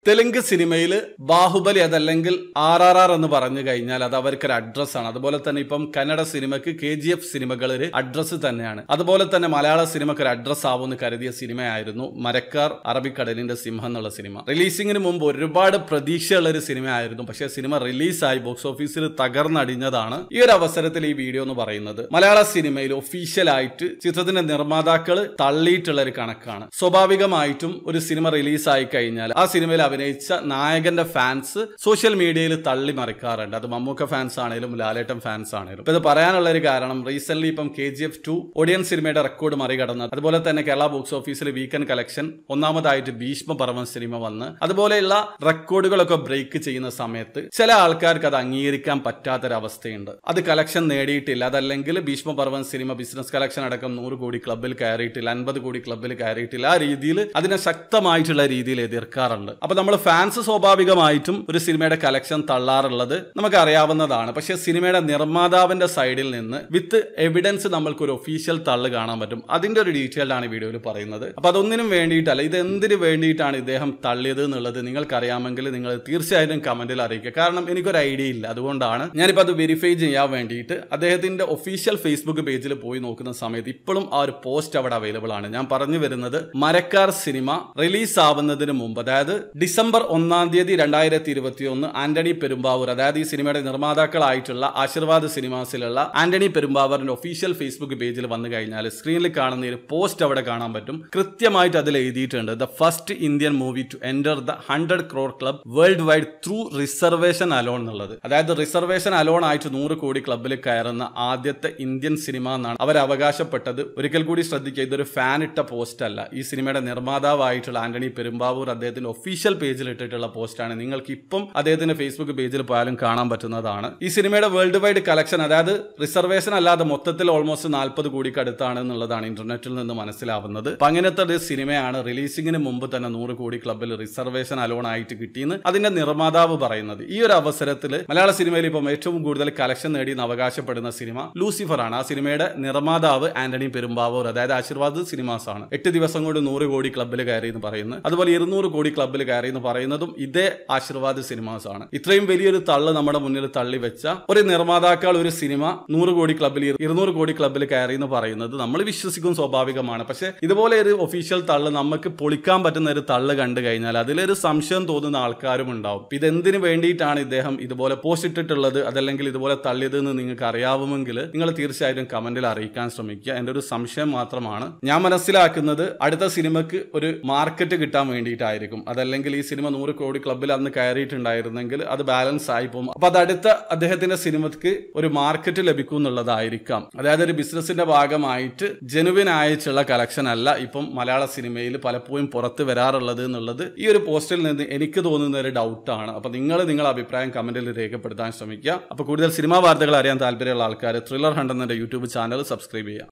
തെലുങ്ക് സിനിമയിൽ ബാഹുബലി അതല്ലെങ്കിൽ R R R എന്ന് പറഞ്ഞു കഴിഞ്ഞാൽ അത് അവർക്കൊരു അഡ്രസ് ആണ് അതുപോലെ തന്നെ ഇപ്പം കന്നഡ സിനിമക്ക് കെ ജി എഫ് സിനിമകൾ ഒരു അഡ്രസ് തന്നെയാണ് അതുപോലെ തന്നെ മലയാള സിനിമക്ക് ഒരു അഡ്രസ് ആവുമെന്ന് കരുതിയ സിനിമയായിരുന്നു മരക്കാർ അറബിക്കടലിന്റെ സിംഹം എന്നുള്ള സിനിമ റിലീസിങ്ങിന് മുമ്പ് ഒരുപാട് പ്രതീക്ഷയുള്ള ഒരു സിനിമയായിരുന്നു പക്ഷേ സിനിമ റിലീസായി ബോക്സ് ഓഫീസിൽ തകർന്നടിഞ്ഞതാണ് ഈ ഒരു അവസരത്തിൽ ഈ വീഡിയോ എന്ന് പറയുന്നത് മലയാള സിനിമയിൽ ഒഫീഷ്യലായിട്ട് ചിത്രത്തിന്റെ നിർമ്മാതാക്കൾ തള്ളിയിട്ടുള്ള ഒരു കണക്കാണ് സ്വാഭാവികമായിട്ടും ഒരു സിനിമ റിലീസായി കഴിഞ്ഞാൽ ആ സിനിമയിൽ അഭിനയിച്ച നായകന്റെ ഫാൻസ് സോഷ്യൽ മീഡിയയിൽ തള്ളി മറിക്കാറുണ്ട് അത് മമ്മൂക്ക ഫാൻസ് ആണെങ്കിലും ലാലേട്ടൻ ഫാൻസ് ആണെങ്കിലും ഇപ്പൊ ഇത് പറയാനുള്ള ഒരു കാരണം റീസെന്റ് ഇപ്പം K G F two Odiyan സിനിമയുടെ റെക്കോർഡ് മറികടന്നത് അതുപോലെ തന്നെ കേരള ബോക്സ് ഓഫീസിൽ വീക്കെൻഡ് കളക്ഷൻ ഒന്നാമതായിട്ട് ഭീഷ്മ പർവൻ സിനിമ വന്ന് അതുപോലെയുള്ള റെക്കോർഡുകളൊക്കെ ബ്രേക്ക് ചെയ്യുന്ന സമയത്ത് ചില ആൾക്കാർക്ക് അത് അംഗീകരിക്കാൻ പറ്റാത്തൊരവസ്ഥയുണ്ട് അത് കളക്ഷൻ നേടിയിട്ടില്ല അതല്ലെങ്കിൽ Bheeshma Parvam cinema business collection അടക്കം നൂറ് കോടി ക്ലബിൽ കയറിയിട്ടില്ല അൻപത് കോടി ക്ലബിൽ കയറിയിട്ടില്ല ആ രീതിയിൽ അതിനെ ശക്തമായിട്ടുള്ള രീതിയിൽ എതിർക്കാറുണ്ട് അപ്പൊ നമ്മൾ ഫാൻസ് സ്വാഭാവികമായിട്ടും ഒരു സിനിമയുടെ കളക്ഷൻ തള്ളാറുള്ളത് നമുക്ക് അറിയാവുന്നതാണ് പക്ഷെ സിനിമയുടെ നിർമ്മാതാവിന്റെ സൈഡിൽ നിന്ന് വിത്ത് എവിഡൻസ് നമ്മൾക്ക് ഒരു ഒഫീഷ്യൽ തള്ള് കാണാൻ പറ്റും അതിന്റെ ഒരു ഡീറ്റെയിൽഡ് ആണ് ഈ വീഡിയോയിൽ പറയുന്നത് അപ്പൊ അതൊന്നിനും വേണ്ടിയിട്ടല്ല ഇത് എന്തിനു വേണ്ടിയിട്ടാണ് ഇദ്ദേഹം തള്ളിയത് എന്നുള്ളത് നിങ്ങൾക്ക് അറിയാമെങ്കിൽ നിങ്ങൾ തീർച്ചയായിട്ടും കമന്റിൽ അറിയിക്കുക കാരണം എനിക്കൊരു ഐഡിയ ഇല്ല അതുകൊണ്ടാണ് ഞാനിപ്പോൾ അത് വെരിഫൈ ചെയ്യാൻ വേണ്ടിയിട്ട് അദ്ദേഹത്തിന്റെ ഒഫീഷ്യൽ ഫേസ്ബുക്ക് പേജിൽ പോയി നോക്കുന്ന സമയത്ത് ഇപ്പോഴും ആ ഒരു പോസ്റ്റ് അവിടെ അവൈലബിൾ ആണ് ഞാൻ പറഞ്ഞു വരുന്നത് മരക്കാർ സിനിമ റിലീസ് ആവുന്നതിന് മുമ്പ് അതായത് ഡിസംബർ ഒന്നാം തീയതി രണ്ടായിരത്തി ഇരുപത്തി ഒന്ന് ആന്റണി പെരുമ്പാവൂർ അതായത് ഈ സിനിമയുടെ നിർമ്മാതാക്കളായിട്ടുള്ള ആശീർവാദ് സിനിമാസിലുള്ള ആന്റണി പെരുമ്പാവൂരിന്റെ ഒഫീഷ്യൽ ഫേസ്ബുക്ക് പേജിൽ വന്നു കഴിഞ്ഞാൽ സ്ക്രീനിൽ കാണുന്ന ഒരു പോസ്റ്റ് അവിടെ കാണാൻ പറ്റും കൃത്യമായിട്ട് അതിൽ എഴുതിയിട്ടുണ്ട് the first Indian movie to enter the hundred crore club world wide through reservation alone എന്നുള്ളത് അതായത് റിസർവേഷൻ അലോൺ ആയിട്ട് നൂറ് കോടി ക്ലബിൽ കയറുന്ന ആദ്യത്തെ ഇന്ത്യൻ സിനിമ എന്നാണ് അവർ അവകാശപ്പെട്ടത് ഒരിക്കൽ കൂടി ശ്രദ്ധിക്കുക ഇതൊരു ഫാൻ ഇട്ട പോസ്റ്റ് അല്ല ഈ സിനിമയുടെ നിർമ്മാതാവായിട്ടുള്ള ആന്റണി പെരുമ്പാവൂർ അദ്ദേഹത്തിന്റെ ഒഫീഷ്യൽ പേജിൽ ഇട്ടിട്ടുള്ള പോസ്റ്റാണ് നിങ്ങൾക്ക് ഇപ്പം അദ്ദേഹത്തിന്റെ ഫേസ്ബുക്ക് പേജിൽ പോയാലും കാണാൻ പറ്റുന്നതാണ് ഈ സിനിമയുടെ വേൾഡ് വൈഡ് കളക്ഷൻ അതായത് റിസർവേഷൻ അല്ലാതെ മൊത്തത്തിൽ ഓൾമോസ്റ്റ് നാൽപ്പത് കോടിക്ക് അടുത്താണ് എന്നുള്ളതാണ് ഇന്റർനെറ്റിൽ നിന്ന് മനസ്സിലാവുന്നത് അപ്പൊ അങ്ങനത്തെ ഒരു സിനിമയാണ് റിലീസിംഗിന് മുമ്പ് തന്നെ നൂറ് കോടി ക്ലബിൽ റിസർവേഷൻ അലോൺ ആയിട്ട് കിട്ടിയെന്ന് അതിന്റെ നിർമ്മാതാവ് പറയുന്നത് ഈ ഒരു അവസരത്തിൽ മലയാള സിനിമയിൽ ഇപ്പം ഏറ്റവും കൂടുതൽ കളക്ഷൻ നേടിയെന്ന് അവകാശപ്പെടുന്ന സിനിമ ലൂസിഫർ ആണ് ആ സിനിമയുടെ നിർമ്മാതാവ് ആന്റണി പെരുമ്പാവൂർ അതായത് ആശീർവാദ് സിനിമാസ് ആണ് എട്ട് ദിവസം കൊണ്ട് നൂറ് കോടി ക്ലബിൽ കയറി എന്ന് പറയുന്നത് അതുപോലെ ഇരുന്നൂറ് കോടി ക്ലബിൽ കയറി എന്ന് പറയുന്നതും ഇതേ ആശീർവാദ് സിനിമാസ് ആണ് ഇത്രയും വലിയൊരു തള്ള് നമ്മുടെ മുന്നിൽ തള്ളി വെച്ച ഒരു നിർമ്മാതാക്കൾ ഒരു സിനിമ നൂറ് കോടി ക്ലബിൽ ഇരുന്നൂറ് കോടി ക്ലബിൽ കയറി എന്ന് പറയുന്നത് നമ്മൾ വിശ്വസിക്കും സ്വാഭാവികമാണ് പക്ഷെ ഇതുപോലെ ഒരു ഒഫീഷ്യൽ തള്ള് നമുക്ക് പൊളിക്കാൻ പറ്റുന്ന ഒരു തള്ള് കണ്ടു കഴിഞ്ഞാൽ അതിലൊരു സംശയം തോന്നുന്ന ആൾക്കാരും ഉണ്ടാവും ഇപ്പൊ ഇതെന്തിനു വേണ്ടിയിട്ടാണ് ഇദ്ദേഹം ഇതുപോലെ പോസ്റ്റ് ഇട്ടിട്ടുള്ളത് അതല്ലെങ്കിൽ ഇതുപോലെ തള്ളിയത് എന്ന് നിങ്ങൾക്ക് അറിയാവുമെങ്കിൽ നിങ്ങൾ തീർച്ചയായിട്ടും കമന്റിൽ അറിയിക്കാൻ ശ്രമിക്കുക എന്റെ ഒരു സംശയം മാത്രമാണ് ഞാൻ മനസ്സിലാക്കുന്നത് അടുത്ത സിനിമക്ക് ഒരു മാർക്കറ്റ് കിട്ടാൻ വേണ്ടിയിട്ടായിരിക്കും അതല്ലെങ്കിൽ ഈ സിനിമ നൂറ് കോടി ക്ലബിൽ അന്ന് കയറിയിട്ടുണ്ടായിരുന്നെങ്കിൽ അത് ബാലൻസ് ആയി പോകും അപ്പൊ അത് അടുത്ത അദ്ദേഹത്തിന്റെ സിനിമക്ക് ഒരു മാർക്കറ്റ് ലഭിക്കും എന്നുള്ളതായിരിക്കാം അതായത് ഒരു ബിസിനസിന്റെ ഭാഗമായിട്ട് ജനുവിൻ ആയിട്ടുള്ള കളക്ഷൻ അല്ല ഇപ്പം മലയാള സിനിമയിൽ പലപ്പോഴും പുറത്ത് വരാറുള്ളത് എന്നുള്ളത് ഈ ഒരു പോസ്റ്റിൽ നിന്ന് എനിക്ക് തോന്നുന്ന ഒരു ഡൗട്ടാണ് അപ്പൊ നിങ്ങൾ നിങ്ങളുടെ അഭിപ്രായം കമന്റിൽ രേഖപ്പെടുത്താൻ ശ്രമിക്കുക അപ്പൊ കൂടുതൽ സിനിമാ വാർത്തകൾ അറിയാൻ താല്പര്യമുള്ള ആൾക്കാർ ത്രില്ലർ ഹണ്ട് എന്ന യൂട്യൂബ് ചാനൽ സബ്സ്ക്രൈബ് ചെയ്യുക